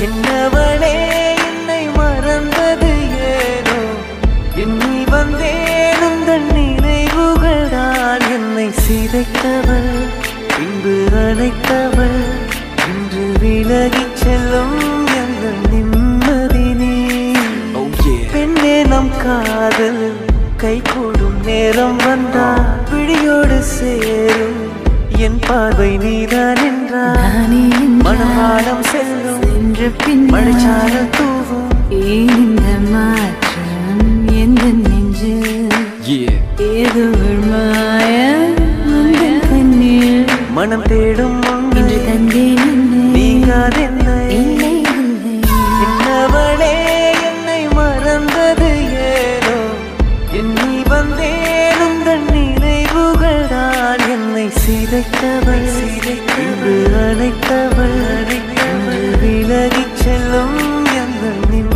என்னவளே என்னை மறந்தது ஏனோ எண்ணி வந்தேன் உந்தன் நினைவுகள் தான் என்னை சிதைத்தவள் பின்பு அழைத்தவள் இன்று விலகிச் செல்லும் எங்கள் நிம்மதி நீ பெண்ணே நம் காதல் கை கூடும் நேரம் வந்தா பிடியோடு சேரும் என் பார்வை நீதான் என்றார் நானே என்றால் மனமானம் செல்லும் சென்ற பின் மழைச்சாரல் தூவும் ஏன் இந்த மாற்றம் எந்த நெஞ்சில் Yeah. ஏதோ ஒரு மாயம் உந்தன் கண்ணில் மனம் தேடும் இன்று உன்னை தந்தேன் என்னை நீங்காதென்னை இல்லை இல்லை என்னவளே என்னை மறந்தது ஏனோ எண்ணி வந்தேன் உந்தன் நினைவுகள் தான் என்னை சிதைத்தவள் இன்று அழைத்தவள் இன்று விலகிச் செல்லும் எந்த நிம்மதி